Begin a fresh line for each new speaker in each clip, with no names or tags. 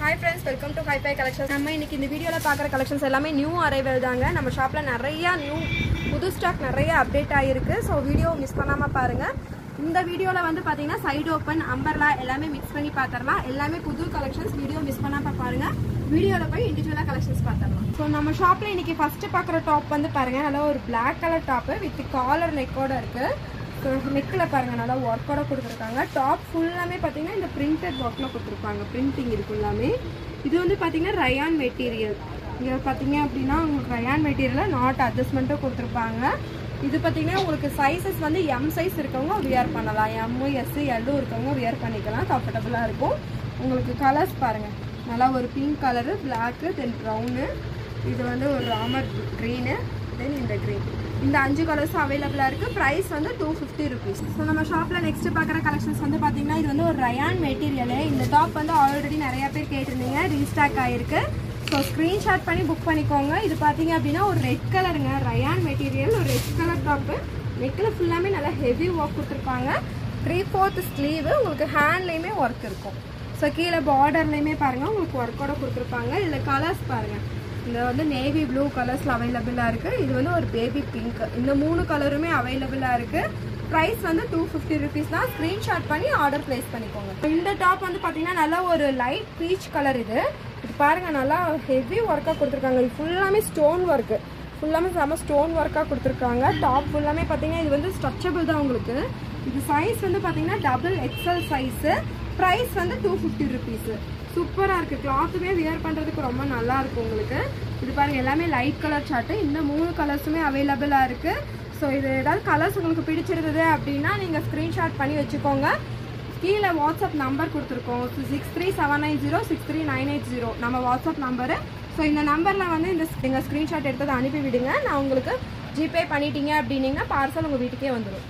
hi friends welcome to hifi collections நம்ம இன்னைக்கு இந்த வீடியோவில் பார்க்குற கலெக்ஷன்ஸ் எல்லாமே நியூ அரைவல் தாங்க நம்ம ஷாப்பில் நிறையா நியூ புது ஸ்டாக் நிறைய அப்டேட் ஆகிருக்கு ஸோ வீடியோ மிஸ் பண்ணாமல் பாருங்கள் இந்த வீடியோவில் வந்து பார்த்தீங்கன்னா சைடு ஓப்பன் அம்பர்லா எல்லாமே மிக்ஸ் பண்ணி பார்த்துடலாம் எல்லாமே புது கலெக்ஷன்ஸ் வீடியோ மிஸ் பண்ணாமல் பாருங்கள் வீடியோவில் போய் இண்டிவிஜுவலாக கலெக்ஷன்ஸ் பார்த்துடலாம் ஸோ நம்ம ஷாப்பில் இன்னைக்கு ஃபஸ்ட்டு பார்க்குற டாப் வந்து பாருங்கள் நல்லா ஒரு Black colour top with collar நெக்கோட இருக்குது ஸோ நெக்கில் பாருங்கள் நல்லா ஒர்க்கோட கொடுத்துருக்காங்க டாப் ஃபுல்லாமே பார்த்தீங்கன்னா இந்த பிரிண்டட் ஒர்க்கில் கொடுத்துருப்பாங்க பிரிண்டிங் இருக்கு எல்லாமே இது வந்து பார்த்தீங்கன்னா ரயான் மெட்டீரியல் இங்கே பார்த்தீங்க அப்படின்னா உங்களுக்கு ரயான் மெட்டீரியலில் நாட் அட்ஜஸ்ட்மெண்ட்டும் கொடுத்துருப்பாங்க இது பார்த்தீங்கன்னா உங்களுக்கு சைஸஸ் வந்து எம் சைஸ் இருக்கவங்க வியர் பண்ணலாம் எம்மு எஸ் எல்லும் இருக்கவங்க வியர் பண்ணிக்கலாம் கம்ஃபர்டபுளாக இருக்கும் உங்களுக்கு கலர்ஸ் பாருங்கள் நல்லா ஒரு pink colour black then brown இது வந்து ஒரு ராமர் க்ரீனு தென் இந்த க்ரீன் இந்த அஞ்சு கலர்ஸும் அவைலபிளாக இருக்குது ப்ரைஸ் வந்து டூ ஃபிஃப்டி ருபீஸ் ஸோ நம்ம ஷாப்பில் நெக்ஸ்ட் பார்க்குற கலெக்ஷன்ஸ் வந்து பார்த்தீங்கன்னா இது வந்து ஒரு ரயான் மெட்டீரியலு இந்த டாப் வந்து ஆல்ரெடி நிறைய பேர் கேட்டிருந்தீங்க ரீஸ்டாக் ஆகிருக்கு ஸோ ஸ்க்ரீன்ஷாட் பண்ணி புக் பண்ணிக்கோங்க இது பார்த்தீங்க அப்படின்னா ஒரு ரெட் கலருங்க ரயான் மெட்டீரியல் ஒரு ரெட் கலர் டாப்பு நெக்கில் ஃபுல்லாமே நல்லா ஹெவி ஒர்க் கொடுத்துருப்பாங்க த்ரீ ஃபோர்த் ஸ்லீவு உங்களுக்கு ஹேண்ட்லேயுமே ஒர்க் இருக்கும் ஸோ கீழே பார்டர்லேயுமே பாருங்கள் உங்களுக்கு ஒர்க்கோட கொடுத்துருப்பாங்க இதில் கலர்ஸ் பாருங்கள் இந்த வந்து நேவி ப்ளூ கலர்ஸில் அவைலபிளாக இருக்குது இது வந்து ஒரு பேபி பிங்க் இந்த மூணு கலருமே அவைலபிளாக இருக்குது ப்ரைஸ் வந்து டூ ஃபிஃப்டி ருபீஸ் தான் ஸ்க்ரீன்ஷாட் பண்ணி ஆர்டர் ப்ளேஸ் பண்ணிக்கோங்க இந்த டாப் வந்து பார்த்தீங்கன்னா நல்லா ஒரு லைட் பீச் கலர் இது இது பாருங்கள் நல்லா ஹெவி ஒர்க்காக கொடுத்துருக்காங்க இது ஃபுல்லாமே ஸ்டோன் ஒர்க்கு ஃபுல்லாமே செம்ம ஸ்டோன் ஒர்க்காக கொடுத்துருக்காங்க டாப் ஃபுல்லாமே பார்த்தீங்கன்னா இது வந்து ஸ்ட்ரச்சபிள் தான் உங்களுக்கு இது சைஸ் வந்து பார்த்தீங்கன்னா டபுள் எக்ஸல் சைஸு ப்ரைஸ் வந்து டூ ஃபிஃப்டி ருபீஸு சூப்பராக இருக்குது கிளாத்துமே வியர் பண்ணுறதுக்கு ரொம்ப நல்லா இருக்கும் உங்களுக்கு இது பாருங்கள் எல்லாமே லைட் கலர் சார்ட்டு இந்த மூணு கலர்ஸுமே அவைலபிளாக இருக்குது ஸோ இது ஏதாவது கலர்ஸ் உங்களுக்கு பிடிச்சிருந்தது அப்படின்னா நீங்கள் ஸ்க்ரீன்ஷாட் பண்ணி வச்சுக்கோங்க கீழே வாட்ஸ்அப் நம்பர் கொடுத்துருக்கோம் six three seven nine zero six three nine eight zero நம்ம வாட்ஸ்அப் நம்பரு ஸோ இந்த நம்பரில் வந்து இந்த நீங்கள் ஸ்க்ரீன்ஷாட் எடுத்ததை அனுப்பி விடுங்க நான் உங்களுக்கு ஜிபே பண்ணிட்டீங்க அப்படின்னீங்கன்னா பார்சல் உங்கள் வீட்டுக்கே வந்துடும்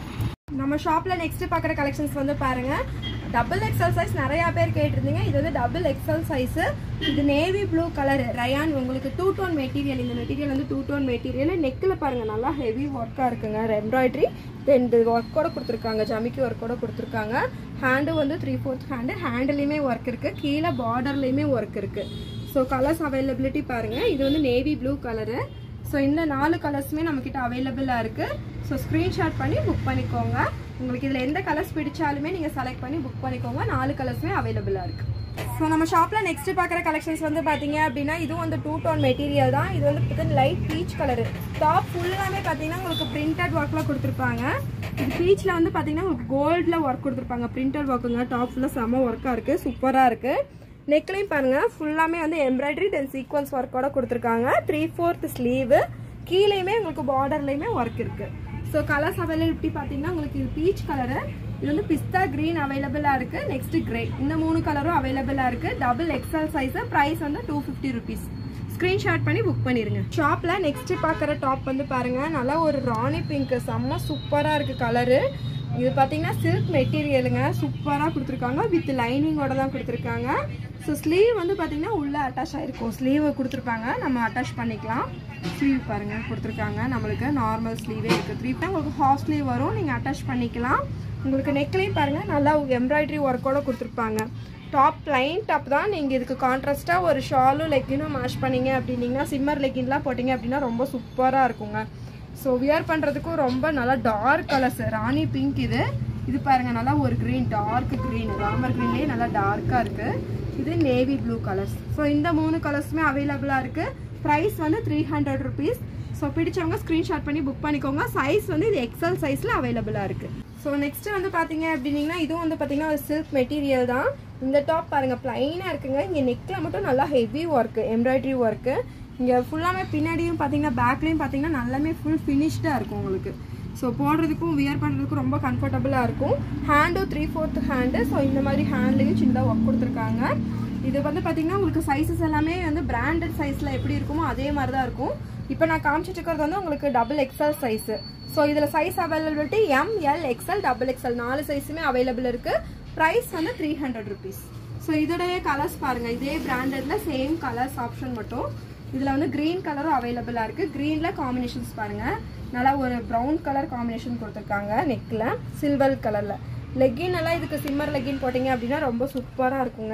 நம்ம ஷாப்பில் நெக்ஸ்ட் பார்க்குற கலெக்ஷன்ஸ் வந்து பாருங்கள் டபுள் எக்ஸல் சைஸ் நிறையா பேர் கேட்டிருந்தீங்க இது வந்து டபுள் எக்ஸல் சைஸு இது நேவி ப்ளூ கலர் ரயான் உங்களுக்கு டூ டோன் மெட்டீரியல் இந்த மெட்டீரியல் வந்து டூ டோன் மெட்டீரியல் நெக்கில் பாருங்கள் நல்லா ஹெவி ஒர்க்காக இருக்குங்க எம்ப்ராய்டரி தென் இது ஒர்க்கோட கொடுத்துருக்காங்க ஜமிக்கி ஒர்க்கோட கொடுத்துருக்காங்க ஹேண்டு வந்து த்ரீ ஃபோர்த் ஹேண்டு ஹேண்டுலேயுமே ஒர்க் இருக்குது கீழே பார்டர்லேயுமே ஒர்க் இருக்குது ஸோ கலர்ஸ் அவைலபிலிட்டி பாருங்கள் இது வந்து நேவி ப்ளூ கலரு ஸோ இந்த நாலு கலர்ஸுமே நம்மக்கிட்ட அவைலபிளாக இருக்குது ஸோ ஸ்க்ரீன்ஷாட் பண்ணி புக் பண்ணிக்கோங்க உங்களுக்கு இதில் எந்த கலர்ஸ் பிடிச்சாலுமே நீங்கள் செலக்ட் பண்ணி புக் பண்ணிக்கோங்க நாலு கலர்ஸுமே அவைலபிளாக இருக்குது ஸோ நம்ம ஷாப்பில் நெக்ஸ்ட் பார்க்குற கலெக்ஷன்ஸ் வந்து பார்த்தீங்க அப்படின்னா இதுவும் வந்து டூ டோன் மெட்டீரியல் தான் இது வந்து பார்த்தீங்கன்னா லைட் பீச் கலரு டாப் ஃபுல்லாமே பார்த்தீங்கன்னா உங்களுக்கு பிரிண்டட் ஒர்க்கில் கொடுத்துருப்பாங்க இது பீச்சில் வந்து பார்த்தீங்கன்னா உங்களுக்கு கோல்டில் ஒர்க் கொடுத்துருப்பாங்க பிரிண்டட் ஒர்க்குங்க டாப் ஃபுல்லாக செம்ம ஒர்க்காக இருக்குது சூப்பராக இருக்குது நெக்லையும் பாருங்கள் ஃபுல்லாமே வந்து எம்ப்ராய்டரி தென் சீக்வன்ஸ் ஒர்க்கோட கொடுத்துருக்காங்க த்ரீ ஃபோர்த் ஸ்லீவு கீழேயுமே உங்களுக்கு பார்டர்லையுமே ஒர்க் இருக்குது ஸோ கலர்ஸ் அவைலபிலிட்டி பார்த்தீங்கன்னா உங்களுக்கு இது பீச் கலரு இது வந்து பிஸ்தா க்ரீன் அவைலபிளாக இருக்குது நெக்ஸ்ட் கிரே இந்த மூணு கலரும் அவைலபிளாக இருக்குது டபுள் எக்ஸல் சைஸு ப்ரைஸ் வந்து டூ ஃபிஃப்டி ருபீஸ் ஸ்க்ரீன்ஷாட் பண்ணி புக் பண்ணிடுங்க ஷாப்பில் நெக்ஸ்ட் பார்க்குற டாப் வந்து பாருங்கள் நல்லா ஒரு ராணி பிங்க் செம்ம சூப்பராக இருக்குது கலரு இது பார்த்தீங்கன்னா சில்க் மெட்டீரியலுங்க சூப்பராக கொடுத்துருக்காங்க வித் லைனிங்கோட தான் கொடுத்துருக்காங்க ஸோ ஸ்லீவ் வந்து பார்த்தீங்கன்னா உள்ளே அட்டாச் ஆகிருக்கும் ஸ்லீவ் கொடுத்துருப்பாங்க நம்ம அட்டாச் பண்ணிக்கலாம் ஸ்லீவ் பாருங்கள் கொடுத்துருக்காங்க நம்மளுக்கு நார்மல் ஸ்லீவே இருக்குது த்ரீ உங்களுக்கு ஹாஃப் ஸ்லீவ் வரும் நீங்கள் அட்டாச் பண்ணிக்கலாம் உங்களுக்கு நெக்லையும் பாருங்கள் நல்லா எம்ப்ராய்டரி ஒர்க்கோட கொடுத்துருப்பாங்க டாப் ப்ளைன் டாப் தான் நீங்கள் இதுக்கு கான்ட்ராஸ்ட்டாக ஒரு ஷாலும் லெக்கினும் மேஷ் பண்ணீங்க அப்படின்னீங்கன்னா சிம்மர் லெக்கின்லாம் போட்டிங்க அப்படின்னா ரொம்ப சூப்பராக இருக்குங்க ஸோ வியர் பண்ணுறதுக்கும் ரொம்ப நல்லா டார்க் கலர்ஸ் ராணி பிங்க் இது இது பாருங்க நல்லா ஒரு க்ரீன் டார்க் க்ரீன் ராமர் க்ரீன்லேயே நல்லா டார்க்காக இருக்குது இது நேவி ப்ளூ கலர்ஸ் ஸோ இந்த மூணு கலர்ஸுமே அவைலபிளாக இருக்குது ப்ரைஸ் வந்து த்ரீ ஹண்ட்ரட் ருபீஸ் ஸோ பிடிச்சவங்க ஸ்க்ரீன்ஷாட் பண்ணி புக் பண்ணிக்கோங்க சைஸ் வந்து இது எக்ஸல் சைஸில் அவைலபிளாக இருக்குது ஸோ நெக்ஸ்ட் வந்து பார்த்தீங்க அப்படின்னீங்கன்னா இதுவும் வந்து பார்த்தீங்கன்னா ஒரு சில்க் மெட்டீரியல் தான் இந்த டாப் பாருங்கள் ப்ளைனாக இருக்குங்க இங்கே நெக்கில் மட்டும் நல்லா ஹெவி ஒர்க்கு எம்ப்ராய்டரி ஒர்க்கு இங்கே ஃபுல்லாமே பின்னாடியும் பார்த்தீங்கன்னா பேக்லேயும் பார்த்தீங்கன்னா நல்லாமே ஃபுல் ஃபினிஷ்டாக இருக்கும் உங்களுக்கு ஸோ போடுறதுக்கும் வியர் பண்ணுறதுக்கும் ரொம்ப கம்ஃபர்டபுளாக இருக்கும் ஹேண்டும் த்ரீ ஃபோர்த் ஹேண்டு ஸோ இந்த மாதிரி ஹேண்ட்லேயும் சின்னதாக ஒர்க் கொடுத்துருக்காங்க இது வந்து பார்த்தீங்கன்னா உங்களுக்கு சைஸஸ் எல்லாமே வந்து பிராண்டட் சைஸில் எப்படி இருக்குமோ அதே மாதிரி தான் இருக்கும் இப்போ நான் காமிச்சிட்டு இருக்கிறது வந்து உங்களுக்கு டபுள் எக்ஸல் சைஸு ஸோ இதில் size availability M L XL double XL நாலு சைஸுமே அவைலபிள் இருக்குது ப்ரைஸ் வந்து த்ரீ ஹண்ட்ரட் ருபீஸ் ஸோ இதோடைய கலர்ஸ் பாருங்கள் இதே பிராண்டட்ல சேம் கலர்ஸ் ஆப்ஷன் மட்டும் இதில் வந்து க்ரீன் கலரும் அவைலபிளாக இருக்குது க்ரீனில் காம்பினேஷன்ஸ் பாருங்கள் நல்லா ஒரு ப்ரௌன் கலர் காம்பினேஷன் கொடுத்துருக்காங்க நெக்கில் சில்வர் கலரில் லெக்கின் எல்லாம் இதுக்கு சிம்மர் லெக்கின் போட்டிங்க அப்படின்னா ரொம்ப சூப்பராக இருக்குங்க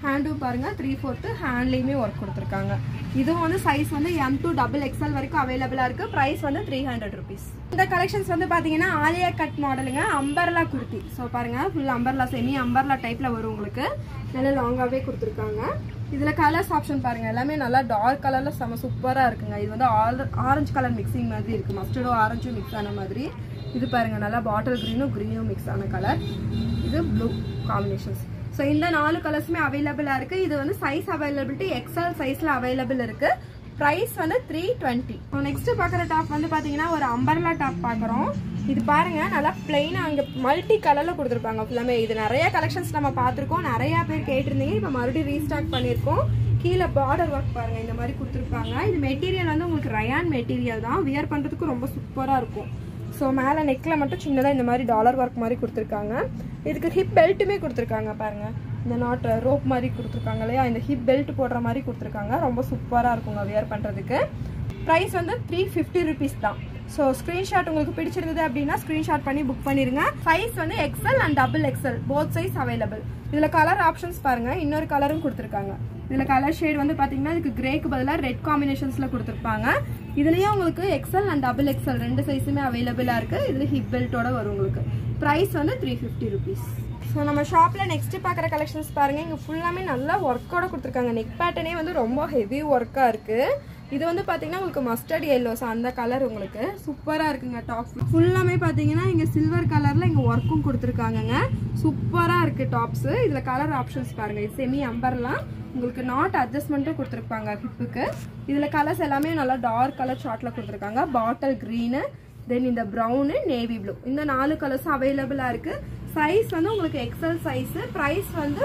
ஹேண்டும் பாருங்க த்ரீ ஃபோர்த்து ஹேண்ட்லேயுமே ஒர்க் கொடுத்துருக்காங்க இதுவும் வந்து சைஸ் வந்து எம் டூ டபுள் எக்ஸ்எல் வரைக்கும் அவைலபிளாக இருக்கு ப்ரைஸ் வந்து த்ரீ ஹண்ட்ரட் ருபீஸ் இந்த கலெக்ஷன்ஸ் வந்து பார்த்தீங்கன்னா ஆலியா கட் மாடலுங்க அம்பர்லா குர்த்தி ஸோ பாருங்க ஃபுல் அம்பர்லா செமி அம்பர்லா டைப்பில் வரும் உங்களுக்கு நல்லா லாங்காகவே கொடுத்துருக்காங்க இதில் கலர்ஸ் ஆப்ஷன் பாருங்க எல்லாமே நல்லா டார்க் கலரில் செம சூப்பராக இருக்குங்க இது வந்து ஆரஞ்சு கலர் மிக்சிங் மாதிரி இருக்கு மஸ்டர்டும் ஆரஞ்சும் மிக்ஸ் ஆன மாதிரி இது பாருங்க நல்லா பாட்டில் க்ரீனும் க்ரீனும் மிக்ஸ் ஆன கலர் இது ப்ளூ காம்பினேஷன்ஸ் ஸோ இந்த நாலு கலர்ஸுமே அவைலபிளாக இருக்கு இது வந்து சைஸ் அவைலபிலிட்டி எக்ஸல் சைஸில் அவைலபிள் இருக்கு ப்ரைஸ் வந்து த்ரீ டுவெண்ட்டி நெக்ஸ்ட் பார்க்குற டாப் வந்து பார்த்தீங்கன்னா ஒரு அம்பர்லா டாப் பார்க்குறோம் இது பாருங்க நல்லா பிளெயினாக அங்கே மல்டி கலரில் கொடுத்துருப்பாங்க ஃபுல்லாமே இது நிறைய கலெக்ஷன்ஸ் நம்ம பார்த்துருக்கோம் நிறைய பேர் கேட்டிருந்தீங்க இப்போ மறுபடியும் ரீஸ்டாக் பண்ணியிருக்கோம் கீழே பார்டர் ஒர்க் பாருங்க இந்த மாதிரி கொடுத்துருப்பாங்க இது மெட்டீரியல் வந்து உங்களுக்கு ரயான் மெட்டீரியல் தான் வியர் பண்ணுறதுக்கு ரொம்ப சூப்பராக இருக்கும் ஸோ மேலே நெக்கில் மட்டும் சின்னதாக இந்த மாதிரி டாலர் ஒர்க் மாதிரி கொடுத்துருக்காங்க இதுக்கு ஹிப் பெல்ட்டுமே கொடுத்துருக்காங்க பாருங்க இந்த நாட் ரோப் மாதிரி கொடுத்துருக்காங்க இல்லையா இந்த ஹிப் பெல்ட் போடுற மாதிரி கொடுத்துருக்காங்க ரொம்ப சூப்பராக இருக்குங்க வியர் பண்ணுறதுக்கு ப்ரைஸ் வந்து த்ரீ ஃபிஃப்டி ருபீஸ் தான் ஸோ ஸ்க்ரீன்ஷாட் உங்களுக்கு பிடிச்சிருந்தது அப்படின்னா ஸ்க்ரீன்ஷாட் பண்ணி புக் பண்ணிருங்க சைஸ் வந்து XL and double XL both size available இதில் கலர் ஆப்ஷன்ஸ் பாருங்க இன்னொரு கலரும் கொடுத்துருக்காங்க இதில் கலர் ஷேட் வந்து பார்த்தீங்கன்னா இதுக்கு கிரேக்கு பதிலாக ரெட் காம்பினேஷன்ஸில் கொடுத்துருப்பாங்க இதுலேயே உங்களுக்கு எக்ஸல் அண்ட் டபுள் எக்ஸல் ரெண்டு சைஸுமே அவைலபிளாக இருக்குது இதில் ஹிப் பெல்ட்டோட வரும் உங்களுக்கு ப்ரைஸ் வந்து த்ரீ ஃபிஃப்டி ருபீஸ் ஸோ நம்ம ஷாப்பில் நெக்ஸ்ட் பார்க்குற கலெக்ஷன்ஸ் பாருங்கள் இங்கே ஃபுல்லாமே நல்லா ஒர்க்கோட கொடுத்துருக்காங்க நெக் பேட்டர்னே வந்து ரொம்ப ஹெவி ஒர்க்காக இருக்குது இது வந்து பார்த்தீங்கன்னா உங்களுக்கு மஸ்டர்ட் எல்லோ ஸோ அந்த கலர் உங்களுக்கு சூப்பராக இருக்குங்க டாப் ஃபுல்லாமே பார்த்தீங்கன்னா இங்கே சில்வர் கலரில் இங்கே ஒர்க்கும் கொடுத்துருக்காங்கங்க சூப்பராக இருக்குது டாப்ஸு இதில் கலர் ஆப்ஷன்ஸ் பாருங்கள் இது செமி அம்பர்லாம் உங்களுக்கு நாட் அட்ஜஸ்ட்மெண்ட்டும் கொடுத்துருப்பாங்க ஹிப்புக்கு இதில் கலர்ஸ் எல்லாமே நல்லா டார்க் கலர் ஷார்ட்டில் கொடுத்துருக்காங்க பாட்டில் க்ரீனு தென் இந்த ப்ரௌனு நேவி ப்ளூ இந்த நாலு கலர்ஸும் அவைலபிளாக இருக்குது சைஸ் வந்து உங்களுக்கு எக்ஸல் சைஸு ப்ரைஸ் வந்து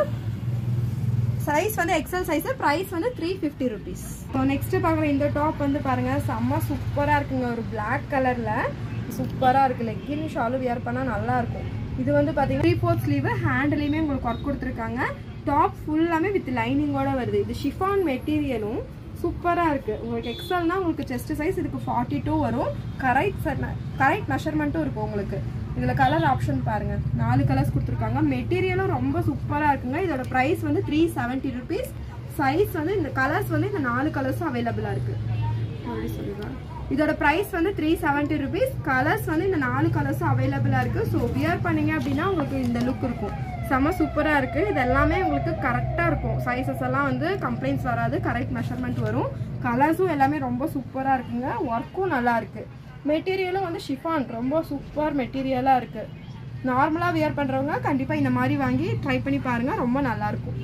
சைஸ் வந்து எக்ஸல் சைஸ் ப்ரைஸ் வந்து three fifty rupees so next பார்க்குற இந்த டாப் வந்து பாருங்க செம்ம சூப்பராக இருக்குங்க ஒரு பிளாக் கலரில் சூப்பராக இருக்கு லெக்கின் ஷாலும் வியர் பண்ணால் நல்லா இருக்கும் இது வந்து பார்த்தீங்கன்னா த்ரீ ஃபோர்த் ஸ்லீவ் ஹேண்ட்லேயுமே உங்களுக்கு ஒர்க் கொடுத்துருக்காங்க டாப் ஃபுல்லாமே வித் லைனிங்கோட வருது இது ஷிஃபான் மெட்டீரியலும் சூப்பராக இருக்குது உங்களுக்கு எக்ஸல்னா உங்களுக்கு செஸ்ட் சைஸ் இதுக்கு ஃபார்ட்டி டூ வரும் கரெக்ட் கரெக்ட் மெஷர்மெண்ட்டும் இருக்கும் உங்களுக்கு இதில் கலர் ஆப்ஷன் பாருங்கள் நாலு கலர்ஸ் கொடுத்துருக்காங்க மெட்டீரியலும் ரொம்ப சூப்பராக இருக்குங்க இதோட ப்ரைஸ் வந்து த்ரீ செவன்ட்டி ருபீஸ் சைஸ் வந்து இந்த கலர்ஸ் வந்து இந்த நாலு கலர்ஸும் அவைலபிளாக இருக்குது அப்படி சொல்லிடுறேன் இதோட ப்ரைஸ் வந்து த்ரீ செவன்ட்டி ருபீஸ் கலர்ஸ் வந்து இந்த நாலு கலர்ஸும் அவைலபிளாக இருக்குது ஸோ வியர் பண்ணீங்க அப்படின்னா உங்களுக்கு இந்த லுக் இருக்கும் செம்ம சூப்பராக இருக்குது இது எல்லாமே உங்களுக்கு கரெக்டாக இருக்கும் சைஸஸ் எல்லாம் வந்து கம்ப்ளைண்ட்ஸ் வராது கரெக்ட் மெஷர்மெண்ட் வரும் கலர்ஸும் எல்லாமே ரொம்ப சூப்பராக இருக்குங்க ஒர்க்கும் நல்லா இருக்குது மெட்டீரியலும் வந்து ஷிஃபான் ரொம்ப சூப்பர் மெட்டீரியலாக இருக்குது நார்மலாக வியர் பண்ணுறவங்க கண்டிப்பாக இந்த மாதிரி வாங்கி ட்ரை பண்ணி பாருங்கள் ரொம்ப நல்லாயிருக்கும்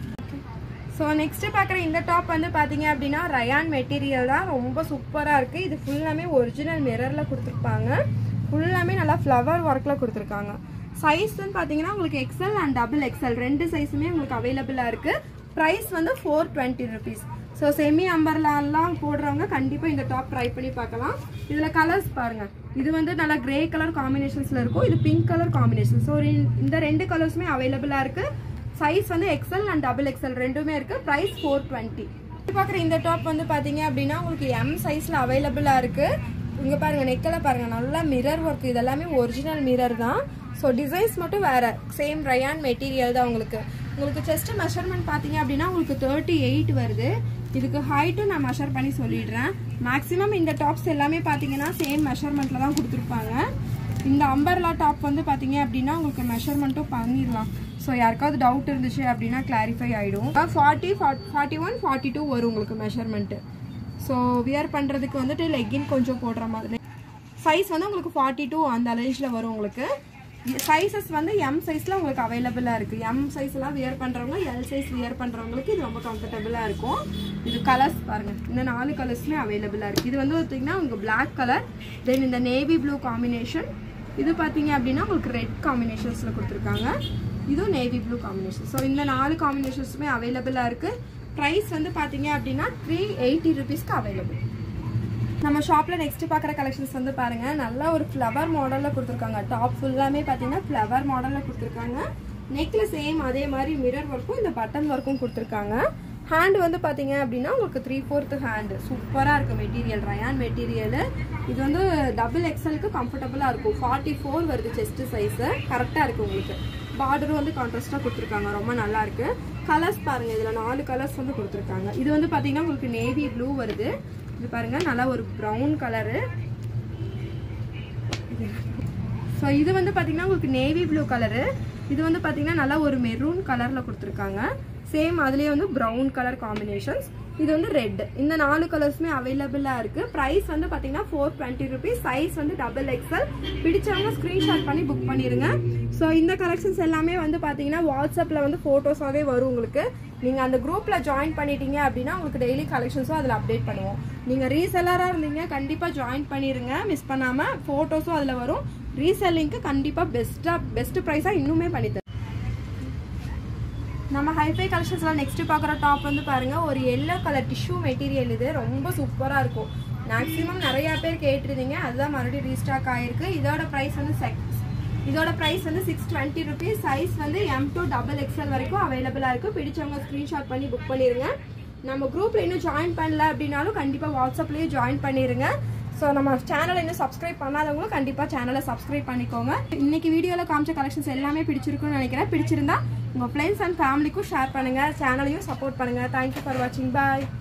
ஸோ நெக்ஸ்ட் பார்க்குற இந்த டாப் வந்து பார்த்தீங்க அப்படின்னா ரயான் மெட்டீரியல் தான் ரொம்ப சூப்பராக இருக்குது இது ஃபுல்லாமே ஒரிஜினல் மிரரில் கொடுத்துருப்பாங்க ஃபுல்லாமே நல்லா ஃப்ளவர் ஒர்க்கில் கொடுத்துருக்காங்க சைஸ்ன்னு பார்த்தீங்கன்னா உங்களுக்கு எக்ஸல் அண்ட் டபுள் எக்ஸல் ரெண்டு சைஸுமே உங்களுக்கு அவைலபிளாக இருக்குது ப்ரைஸ் வந்து four twenty rupees so semi அம்பர்லாலாம் போடுறவங்க கண்டிப்பாக இந்த டாப் ட்ரை பண்ணி பார்க்கலாம் இதில் கலர்ஸ் பாருங்கள் இது வந்து நல்லா கிரே கலர் காம்பினேஷன்ஸில் இருக்கும் இது பிங்க் கலர் காம்பினேஷன் ஸோ இந்த ரெண்டு கலர்ஸுமே அவைலபிளாக இருக்குது சைஸ் வந்து எக்ஸல் அண்ட் டபுள் எக்ஸல் ரெண்டுமே இருக்குது ப்ரைஸ் ஃபோர் டுவெண்ட்டி பார்க்குற இந்த டாப் வந்து பார்த்தீங்க அப்படின்னா உங்களுக்கு எம் சைஸில் அவைலபிளாக இருக்குது இங்கே பாருங்கள் நெக்கில் பாருங்கள் நல்லா மிரர் ஒர்க் இதெல்லாமே ஒரிஜினல் மிரர் தான் ஸோ டிசைன்ஸ் மட்டும் வேறு சேம் ரயான் மெட்டீரியல் தான் உங்களுக்கு உங்களுக்கு செஸ்ட் மெஷர்மெண்ட் பார்த்தீங்க அப்படின்னா உங்களுக்கு தேர்ட்டி எயிட் வருது இதுக்கு ஹைட்டும் நான் மெஷர் பண்ணி சொல்லிடுறேன் மேக்ஸிமம் இந்த டாப்ஸ் எல்லாமே பார்த்தீங்கன்னா சேம் மெஷர்மெண்ட்டில் தான் கொடுத்துருப்பாங்க இந்த அம்பர்லா டாப் வந்து பார்த்தீங்க அப்படின்னா உங்களுக்கு மெஷர்மெண்ட்டும் பண்ணிடலாம் ஸோ யாருக்காவது டவுட் இருந்துச்சு அப்படின்னா கிளாரிஃபை ஆகிடும் forty forty one forty two வரும் உங்களுக்கு மெஷர்மெண்ட்டு ஸோ வியர் பண்ணுறதுக்கு வந்துட்டு லெக்கின் கொஞ்சம் போடுற மாதிரி சைஸ் வந்து உங்களுக்கு ஃபார்ட்டி டூ அந்த ரேஞ்சில் வரும் உங்களுக்கு சைஸஸ் வந்து எம் சைஸில் உங்களுக்கு அவைலபிளாக இருக்குது எம் சைஸ்லாம் வியர் பண்ணுறவங்க எல் சைஸ் வியர் பண்ணுறவங்களுக்கு இது ரொம்ப கம்ஃபர்டபுளாக இருக்கும் இது கலர்ஸ் பாருங்கள் இந்த நாலு கலர்ஸுமே அவைலபிளாக இருக்குது இது வந்து பார்த்தீங்கன்னா உங்களுக்கு பிளாக் கலர் தென் இந்த நேவி ப்ளூ காம்பினேஷன் இது பார்த்தீங்க அப்படின்னா உங்களுக்கு ரெட் காம்பினேஷன்ஸில் கொடுத்துருக்காங்க இதுவும் நேவி ப்ளூ காம்பினேஷன் ஸோ இந்த நாலு காம்பினேஷன்ஸுமே அவைலபிளாக இருக்குது ப்ரைஸ் வந்து பார்த்தீங்க அப்படின்னா த்ரீ எயிட்டி ருபீஸ்க்கு அவைலபிள் நம்ம ஷாப்பில் நெக்ஸ்ட் பார்க்குற கலெக்ஷன்ஸ் வந்து பாருங்கள் நல்லா ஒரு ஃப்ளவர் மாடலில் கொடுத்துருக்காங்க டாப் ஃபுல்லாமே பார்த்தீங்கன்னா ஃப்ளவர் மாடலில் கொடுத்துருக்காங்க நெக்கில் சேம் அதே மாதிரி மிரர் ஒர்க்கும் இந்த பட்டன் ஒர்க்கும் கொடுத்துருக்காங்க ஹேண்ட் வந்து பார்த்தீங்க அப்படின்னா உங்களுக்கு த்ரீ ஃபோர்த்து ஹேண்டு சூப்பராக இருக்குது மெட்டீரியல் ரயான் மெட்டீரியல் இது வந்து டபுள் எக்ஸலுக்கு கம்ஃபர்டபுளாக இருக்கும் ஃபார்ட்டி ஃபோர் வருது செஸ்ட் சைஸு கரெக்டாக இருக்குது உங்களுக்கு பார்டரும் வந்து கான்ட்ராஸ்டாக கொடுத்துருக்காங்க ரொம்ப நல்லா இருக்கு கலர்ஸ் பாருங்க இதில் நாலு கலர்ஸ் வந்து கொடுத்துருக்காங்க இது வந்து பார்த்தீங்கன்னா உங்களுக்கு நேவி ப்ளூ வருது இது பாருங்க நல்லா ஒரு ப்ரௌன் கலரு ஸோ இது வந்து பார்த்தீங்கன்னா உங்களுக்கு நேவி ப்ளூ கலரு இது வந்து பார்த்தீங்கன்னா நல்லா ஒரு மெரூன் கலரில் கொடுத்துருக்காங்க சேம் அதுலேயே வந்து ப்ரௌன் கலர் காம்பினேஷன்ஸ் இது வந்து ரெட் இந்த நாலு கலர்ஸுமே அவைலபிளாக இருக்குது ப்ரைஸ் வந்து பார்த்தீங்கன்னா ஃபோர் டுவெண்ட்டி ருபீஸ் சைஸ் வந்து டபுள் எக்ஸல் பிடிச்சவங்க ஸ்க்ரீன்ஷாட் பண்ணி புக் பண்ணிடுங்க ஸோ இந்த கலெக்ஷன்ஸ் எல்லாமே வந்து பார்த்தீங்கன்னா வாட்ஸ்அப்பில் வந்து ஃபோட்டோஸாகவே வரும் உங்களுக்கு நீங்கள் அந்த குரூப்பில் ஜாயின் பண்ணிட்டீங்க அப்படின்னா உங்களுக்கு டெய்லி கலெக்ஷன்ஸும் அதில் அப்டேட் பண்ணுவோம் நீங்கள் ரீசெல்லராக இருந்தீங்க கண்டிப்பாக ஜாயின் பண்ணிடுங்க மிஸ் பண்ணாமல் ஃபோட்டோஸும் அதில் வரும் ரீசெல்லிங்க்கு கண்டிப்பாக பெஸ்ட்டாக பெஸ்ட் ப்ரைஸாக இன்னுமே பண்ணி தரும் நம்ம ஹைஃபை கலெக்ஷன்ஸ்ல நெக்ஸ்ட் பார்க்குற டாப் வந்து பாருங்க ஒரு எல்லோ கலர் டிஷ்யூ மெட்டீரியல் இது ரொம்ப சூப்பராக இருக்கும் மேக்ஸிமம் நிறைய பேர் கேட்டிருந்தீங்க அதுதான் மறுபடியும் ரீஸ்டாக் ஆயிருக்கு இதோட ப்ரைஸ் வந்து செக்ஸ் இதோட ப்ரைஸ் வந்து சிக்ஸ் டுவெண்ட்டி ருபீஸ் சைஸ் வந்து எம் டூ டபுள் எக்ஸ்எல் வரைக்கும் அவைலபிளாக இருக்குது பிடிச்சவங்க ஸ்க்ரீன்ஷாட் பண்ணி புக் பண்ணிடுங்க நம்ம குரூப்பில் இன்னும் ஜாயின் பண்ணல அப்படின்னாலும் கண்டிப்பாக வாட்ஸ்அப்லேயே ஜாயின் பண்ணிடுங்க ஸோ நம்ம சேனலை இன்னும் சப்ஸ்கிரைப் பண்ணாதவங்களும் கண்டிப்பாக சேனலை சப்ஸ்கிரைப் பண்ணிக்கோங்க இன்னைக்கு வீடியோவில் காமிச்ச கலெக்ஷன்ஸ் எல்லாமே பிடிச்சிருக்குன்னு நினைக்கிறேன் பிடிச்சிருந்தா உங்கள் ஃப்ரெண்ட்ஸ் அண்ட் ஃபேமிலிக்கும் ஷேர் பண்ணுங்கள் சேனலையும் சப்போர்ட் பண்ணுங்கள் தேங்க்யூ ஃபார் வாட்சிங் பாய்